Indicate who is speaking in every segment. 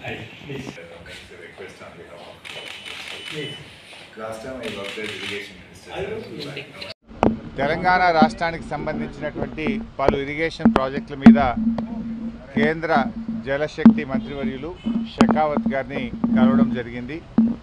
Speaker 1: Please.
Speaker 2: Makes a request on behalf of.
Speaker 1: Please.
Speaker 2: Last time I worked as irrigation
Speaker 1: I will
Speaker 2: minister.
Speaker 1: take-
Speaker 3: Telangana రాష్ట్రానికి సంబంధించినటువంటి పలు irrigation ప్రాజెక్టుల మీద కేంద్ర జలశక్తి మంత్రివర్యులు షెకావత్ గారిని కలవడం జరిగింది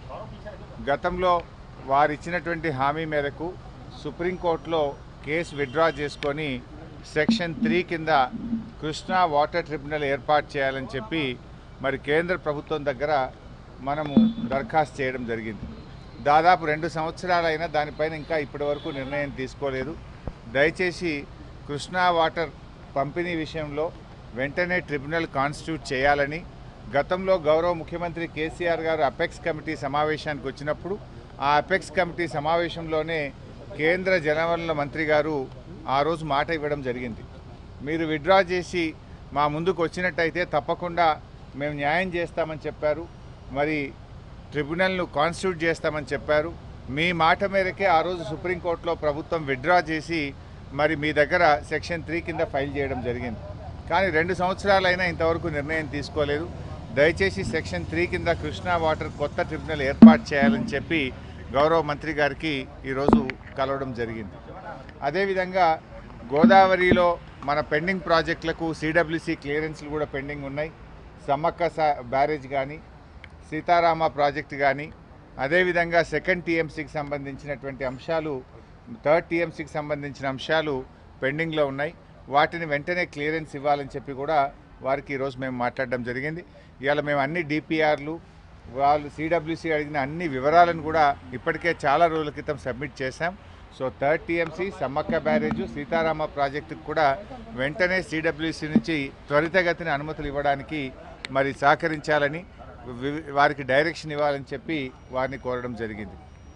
Speaker 3: గతంలో వారు ఇచ్చినటువంటి హామీ మేరకు సుప్రీంకోర్టులో కేసు విత్డ్రా చేసుకొని సెక్షన్ త్రీ కింద కృష్ణా వాటర్ ట్రిబ్యునల్ ఏర్పాటు చేయాలని చెప్పి మరి కేంద్ర ప్రభుత్వం దగ్గర మనము దరఖాస్తు చేయడం జరిగింది దాదాపు రెండు సంవత్సరాలైనా దానిపైన ఇంకా ఇప్పటివరకు నిర్ణయం తీసుకోలేదు దయచేసి కృష్ణా వాటర్ పంపిణీ విషయంలో వెంటనే ట్రిబ్యునల్ కాన్స్టిట్యూట్ చేయాలని గతంలో గౌరవ ముఖ్యమంత్రి కేసీఆర్ గారు అపెక్స్ కమిటీ సమావేశానికి వచ్చినప్పుడు ఆ అపెక్స్ కమిటీ సమావేశంలోనే కేంద్ర జలవనరుల మంత్రి గారు ఆ రోజు మాట ఇవ్వడం జరిగింది మీరు విత్డ్రా చేసి మా ముందుకు వచ్చినట్టయితే తప్పకుండా మేము న్యాయం చేస్తామని చెప్పారు మరి ట్రిబ్యునల్ను కాన్స్టిట్యూట్ చేస్తామని చెప్పారు మీ మాట మేరకే ఆ రోజు సుప్రీంకోర్టులో ప్రభుత్వం విత్డ్రా చేసి మరి మీ దగ్గర సెక్షన్ త్రీ కింద ఫైల్ చేయడం జరిగింది కానీ రెండు సంవత్సరాలైనా ఇంతవరకు నిర్ణయం తీసుకోలేదు దయచేసి సెక్షన్ త్రీ కింద కృష్ణా వాటర్ కొత్త ట్రిబ్యునల్ ఏర్పాటు చేయాలని చెప్పి గౌరవ మంత్రి గారికి ఈరోజు కలవడం జరిగింది అదేవిధంగా గోదావరిలో మన పెండింగ్ ప్రాజెక్టులకు సిడబ్ల్యూసి క్లియరెన్స్లు కూడా పెండింగ్ ఉన్నాయి సమ్మక్క సా బ్యారేజ్ కానీ సీతారామ ప్రాజెక్ట్ కానీ అదేవిధంగా సెకండ్ టీఎంసీకి సంబంధించినటువంటి అంశాలు థర్డ్ టీఎంసీకి సంబంధించిన అంశాలు పెండింగ్లో ఉన్నాయి వాటిని వెంటనే క్లియరెన్స్ ఇవ్వాలని చెప్పి కూడా వారికి ఈరోజు మేము మాట్లాడడం జరిగింది ఇవాళ మేము అన్ని డిపిఆర్లు వాళ్ళు సిడబ్ల్యూసి అడిగిన అన్ని వివరాలను కూడా ఇప్పటికే చాలా రోజుల క్రితం సబ్మిట్ చేశాం so third TMC Sammakka barrage Sitarama ప్రాజెక్టుకు కూడా వెంటనే సిడబ్ల్యూసి నుంచి త్వరితగతిన అనుమతులు ఇవ్వడానికి మరి సహకరించాలని వి- వారికి డైరెక్షన్ ఇవ్వాలని చెప్పి వారిని కోరడం జరిగింది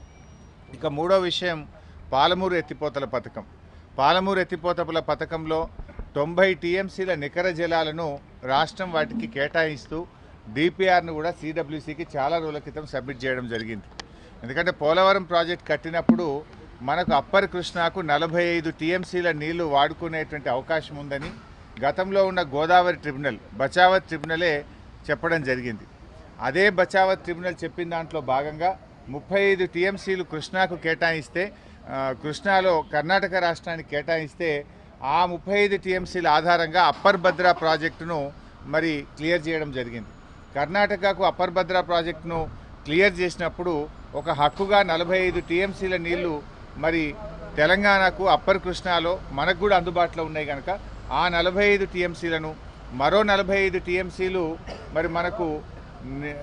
Speaker 3: ఇక మూడో విషయం పాలమూరు ఎత్తిపోతల పథకం పాలమూరు ఎత్తిపోతల పథకంలో తొంభై టీఎంసీల నికర జలాలను రాష్ట్రం వాటికి కేటాయిస్తూ డిపిఆర్ను కూడా సిడబ్ల్యూసికి చాలా రోజుల క్రితం సబ్మిట్ చేయడం జరిగింది ఎందుకంటే పోలవరం ప్రాజెక్ట్ కట్టినప్పుడు మనకు అప్పర్ కృష్ణాకు నలభై ఐదు టీఎంసీల నీళ్లు వాడుకునేటువంటి అవకాశం ఉందని గతంలో ఉన్న గోదావరి ట్రిబ్యునల్ బచావత్ ట్రిబ్యునలే చెప్పడం జరిగింది అదే బచావత్ ట్రిబ్యునల్ చెప్పిన దాంట్లో భాగంగా ముప్పై ఐదు టీఎంసీలు కృష్ణాకు కేటాయిస్తే ఆ, కృష్ణాలో కర్ణాటక రాష్ట్రానికి కేటాయిస్తే ఆ ముప్పై ఐదు టీఎంసీల ఆధారంగా అప్పర్ భద్రా ప్రాజెక్టును మరి క్లియర్ చేయడం జరిగింది కర్ణాటకకు అప్పర్ భద్రా ప్రాజెక్టును క్లియర్ చేసినప్పుడు ఒక హక్కుగా నలభై ఐదు టీఎంసీల నీళ్లు మరి తెలంగాణకు అప్పర్ కృష్ణాలో మనకు కూడా అందుబాటులో ఉన్నాయి కనుక ఆ నలభై ఐదు టీఎంసీలను మరో నలభై ఐదు టీఎంసీలు మరి మనకు ని-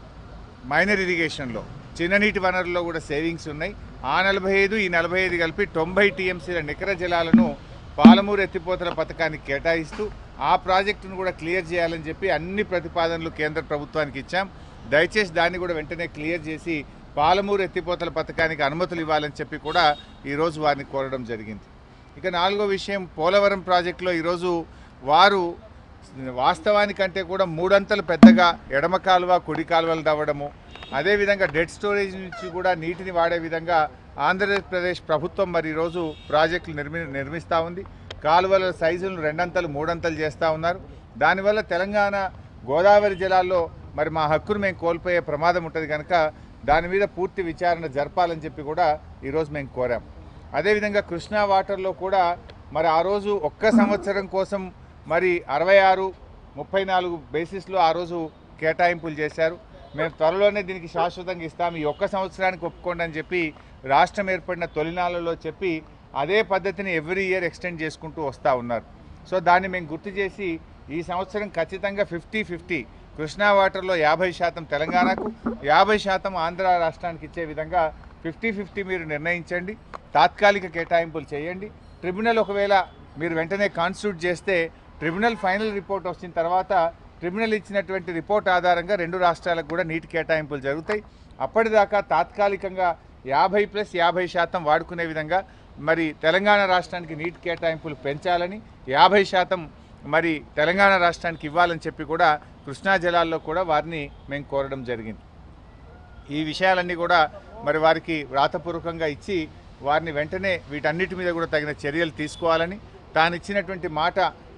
Speaker 3: మైనర్ ఇరిగేషన్లో చిన్ననీటి వనరుల్లో కూడా సేవింగ్స్ ఉన్నాయి ఆ నలభై ఐదు ఈ నలభై ఐదు కలిపి తొంభై టీఎంసీల నికర జలాలను పాలమూరు ఎత్తిపోతల పథకానికి కేటాయిస్తూ ఆ ప్రాజెక్టును కూడా క్లియర్ చేయాలని చెప్పి అన్ని ప్రతిపాదనలు కేంద్ర ప్రభుత్వానికి ఇచ్చాం దయచేసి దాన్ని కూడా వెంటనే క్లియర్ చేసి పాలమూరు ఎత్తిపోతల పథకానికి అనుమతులు ఇవ్వాలని చెప్పి కూడా ఈరోజు వారిని కోరడం జరిగింది ఇక నాలుగో విషయం పోలవరం ప్రాజెక్టులో ఈరోజు వారు వాస్తవానికంటే కూడా మూడంతలు పెద్దగా ఎడమ కాలువ కుడి కాలువలు తవ్వడము అదేవిధంగా డెడ్ స్టోరేజ్ నుంచి కూడా నీటిని వాడే విధంగా ఆంధ్రప్రదేశ్ ప్రభుత్వం మరి ఈరోజు ప్రాజెక్టులు నిర్మి నిర్మిస్తూ ఉంది కాలువల సైజులను రెండంతలు మూడంతలు చేస్తూ ఉన్నారు దానివల్ల తెలంగాణ గోదావరి జలాల్లో మరి మా హక్కును మేము కోల్పోయే ప్రమాదం ఉంటుంది కనుక దాని మీద పూర్తి విచారణ జరపాలని చెప్పి కూడా ఈరోజు మేము కోరాం అదేవిధంగా కృష్ణా వాటర్లో కూడా మరి ఆ రోజు ఒక్క సంవత్సరం కోసం మరి అరవై ఆరు ముప్పై నాలుగు బేసిస్లో ఆ రోజు కేటాయింపులు చేశారు మేము త్వరలోనే దీనికి శాశ్వతంగా ఇస్తాం ఈ ఒక్క సంవత్సరానికి ఒప్పుకోండి అని చెప్పి రాష్ట్రం ఏర్పడిన తొలినాళ్ళలో చెప్పి అదే పద్ధతిని ఎవ్రీ ఇయర్ ఎక్స్టెండ్ చేసుకుంటూ వస్తూ ఉన్నారు సో దాన్ని మేము గుర్తు చేసి ఈ సంవత్సరం ఖచ్చితంగా ఫిఫ్టీ ఫిఫ్టీ కృష్ణా వాటర్లో యాభై శాతం తెలంగాణకు యాభై శాతం ఆంధ్ర రాష్ట్రానికి ఇచ్చే విధంగా ఫిఫ్టీ ఫిఫ్టీ మీరు నిర్ణయించండి తాత్కాలిక కేటాయింపులు చేయండి ట్రిబ్యునల్ ఒకవేళ మీరు వెంటనే కాన్స్టిట్యూట్ చేస్తే ట్రిబ్యునల్ ఫైనల్ రిపోర్ట్ వచ్చిన తర్వాత ట్రిబ్యునల్ ఇచ్చినటువంటి రిపోర్ట్ ఆధారంగా రెండు రాష్ట్రాలకు కూడా నీటి కేటాయింపులు జరుగుతాయి అప్పటిదాకా తాత్కాలికంగా యాభై ప్లస్ యాభై శాతం వాడుకునే విధంగా మరి తెలంగాణ రాష్ట్రానికి నీటి కేటాయింపులు పెంచాలని యాభై శాతం మరి తెలంగాణ రాష్ట్రానికి ఇవ్వాలని చెప్పి కూడా కృష్ణా జలాల్లో కూడా వారిని మేము కోరడం జరిగింది ఈ విషయాలన్నీ కూడా మరి వారికి వ్రాతపూర్వకంగా ఇచ్చి వారిని వెంటనే వీటన్నిటి మీద కూడా తగిన చర్యలు తీసుకోవాలని తాను ఇచ్చినటువంటి మాట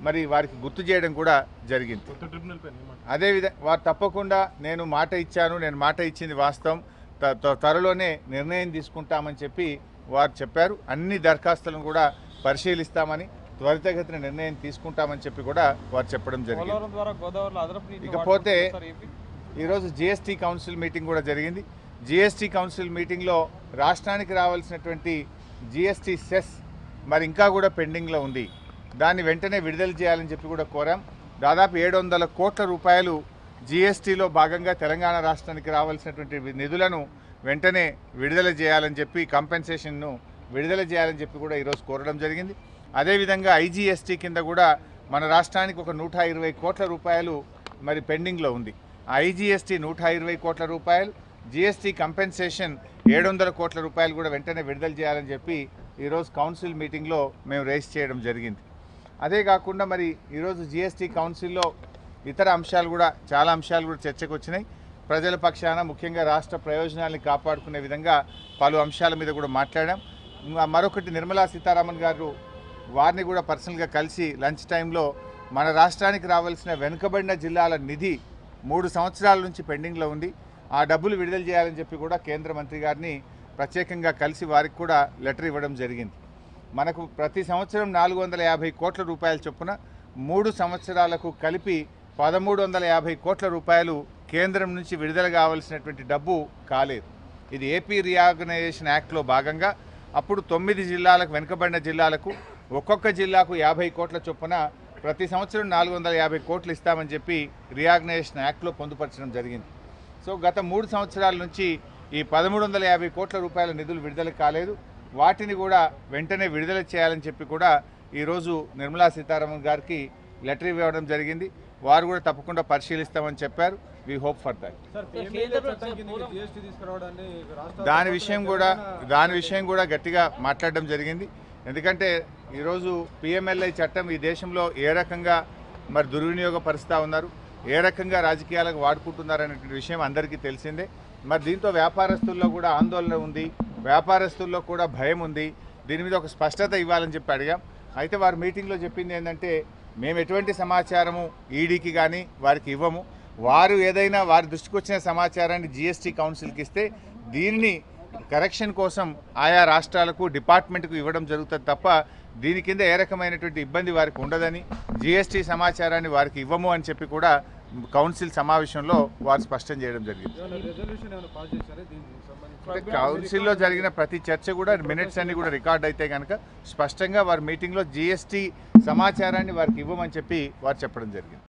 Speaker 3: మరి వారికి గుర్తు చేయడం కూడా జరిగింది
Speaker 1: కొత్త ట్రిబ్యునల్ పైన ఏమంటారు
Speaker 3: అదేవిధంగా వారు తప్పకుండా నేను మాట ఇచ్చాను నేను మాట ఇచ్చింది వాస్తవం త- త- త్వరలోనే నిర్ణయం తీసుకుంటామని చెప్పి వారు చెప్పారు అన్ని దరఖాస్తులను కూడా పరిశీలిస్తామని త్వరితగతిన నిర్ణయం తీసుకుంటామని చెప్పి కూడా వారు చెప్పడం జరిగింది
Speaker 4: పోలవరం ద్వారా గోదావరిలో అదనపు నీటిని
Speaker 3: ఇకపోతే
Speaker 4: వాడుకుంటున్నారు సార్ ఏపీ.
Speaker 3: ఈరోజు జిఎస్టీ కౌన్సిల్ మీటింగ్ కూడా జరిగింది జిఎస్టీ కౌన్సిల్ మీటింగ్లో రాష్ట్రానికి రావాల్సినటువంటి జిఎస్టీ సెస్ మరి ఇంకా కూడా పెండింగ్లో ఉంది దాన్ని వెంటనే విడుదల చేయాలని చెప్పి కూడా కోరాం దాదాపు ఏడు వందల కోట్ల రూపాయలు జిఎస్టీలో భాగంగా తెలంగాణ రాష్ట్రానికి రావాల్సినటువంటి నిధులను వెంటనే విడుదల చేయాలని చెప్పి కంపెన్సేషన్ను విడుదల చేయాలని చెప్పి కూడా ఈరోజు కోరడం జరిగింది అదేవిధంగా ఐజీఎస్టీ కింద కూడా మన రాష్ట్రానికి ఒక నూట ఇరవై కోట్ల రూపాయలు మరి పెండింగ్లో ఉంది ఆ ఐజీఎస్టీ నూట ఇరవై కోట్ల రూపాయలు జిఎస్టీ కంపెన్సేషన్ ఏడు వందల కోట్ల రూపాయలు కూడా వెంటనే విడుదల చేయాలని చెప్పి ఈరోజు కౌన్సిల్ మీటింగ్లో మేము రేస్ చేయడం జరిగింది అదే కాకుండా మరి ఈరోజు జిఎస్టీ కౌన్సిల్లో ఇతర అంశాలు కూడా చాలా అంశాలు కూడా చర్చకు వచ్చినాయి ప్రజల పక్షాన ముఖ్యంగా రాష్ట్ర ప్రయోజనాల్ని కాపాడుకునే విధంగా పలు అంశాల మీద కూడా మాట్లాడాం ఇంకా మరొకటి నిర్మలా సీతారామన్ గారు వారిని కూడా పర్సనల్గా కలిసి లంచ్ టైంలో మన రాష్ట్రానికి రావాల్సిన వెనుకబడిన జిల్లాల నిధి మూడు సంవత్సరాల నుంచి పెండింగ్లో ఉంది ఆ డబ్బులు విడుదల చేయాలని చెప్పి కూడా కేంద్ర మంత్రి గారిని ప్రత్యేకంగా కలిసి వారికి కూడా లెటర్ ఇవ్వడం జరిగింది మనకు ప్రతి సంవత్సరం నాలుగు వందల యాభై కోట్ల రూపాయల చొప్పున మూడు సంవత్సరాలకు కలిపి పదమూడు వందల యాభై కోట్ల రూపాయలు కేంద్రం నుంచి విడుదల కావాల్సినటువంటి డబ్బు కాలేదు ఇది ఏపీ రీఆర్గనైజేషన్ యాక్ట్లో భాగంగా అప్పుడు తొమ్మిది జిల్లాలకు వెనుకబడిన జిల్లాలకు ఒక్కొక్క జిల్లాకు యాభై కోట్ల చొప్పున ప్రతి సంవత్సరం నాలుగు వందల యాభై కోట్లు ఇస్తామని చెప్పి రీఆర్గనైజేషన్ యాక్ట్లో పొందుపరచడం జరిగింది సో గత మూడు సంవత్సరాల నుంచి ఈ పదమూడు వందల యాభై కోట్ల రూపాయల నిధులు విడుదల కాలేదు వాటిని కూడా వెంటనే విడుదల చేయాలని చెప్పి కూడా ఈరోజు నిర్మలా సీతారామన్ గారికి లెటర్ ఇవ్వడం జరిగింది వారు కూడా తప్పకుండా పరిశీలిస్తామని చెప్పారు we hope for that
Speaker 1: sir
Speaker 4: కేంద్ర
Speaker 1: పిఎంఏ చట్టం
Speaker 4: ప్రభుత్వం
Speaker 1: కింద
Speaker 4: పూర్వం-
Speaker 1: జిఎస్టీ తీసుకురావడాన్ని రాష్ట్ర
Speaker 3: దాని విషయం కూడా దాని విషయం కూడా గట్టిగా మాట్లాడడం జరిగింది ఎందుకంటే ఈరోజు పిఎంఎల్ఐ చట్టం ఈ దేశంలో ఏ రకంగా మరి దుర్వినియోగపరుస్తూ ఉన్నారు ఏ రకంగా రాజకీయాలకు వాడుకుంటున్నారు అనేటువంటి విషయం అందరికీ తెలిసిందే మరి దీంతో వ్యాపారస్తుల్లో కూడా ఆందోళన ఉంది వ్యాపారస్తుల్లో కూడా భయం ఉంది దీని మీద ఒక స్పష్టత ఇవ్వాలని చెప్పి అడిగాం అయితే వారు మీటింగ్లో చెప్పింది ఏంటంటే మేము ఎటువంటి సమాచారము ఈడీకి కానీ వారికి ఇవ్వము వారు ఏదైనా వారి దృష్టికి వచ్చిన సమాచారాన్ని జిఎస్టీ కౌన్సిల్కి ఇస్తే దీనిని కరెక్షన్ కోసం ఆయా రాష్ట్రాలకు డిపార్ట్మెంట్కు ఇవ్వడం జరుగుతుంది తప్ప దీని కింద ఏ రకమైనటువంటి ఇబ్బంది వారికి ఉండదని జిఎస్టీ సమాచారాన్ని వారికి ఇవ్వము అని చెప్పి కూడా కౌన్సిల్ సమావేశంలో వారు స్పష్టం చేయడం జరిగింది
Speaker 1: ఏమైనా రెజల్యూషన్ ఏమైనా పాస్ చేశారా దీనికి సంబంధించి
Speaker 3: అంటే కౌన్సిల్లో జరిగిన ప్రతి చర్చ కూడా మినిట్స్ అన్ని కూడా రికార్డ్ అయితే కనుక స్పష్టంగా వారి మీటింగ్లో జిఎస్టీ సమాచారాన్ని వారికి ఇవ్వమని చెప్పి వారు చెప్పడం జరిగింది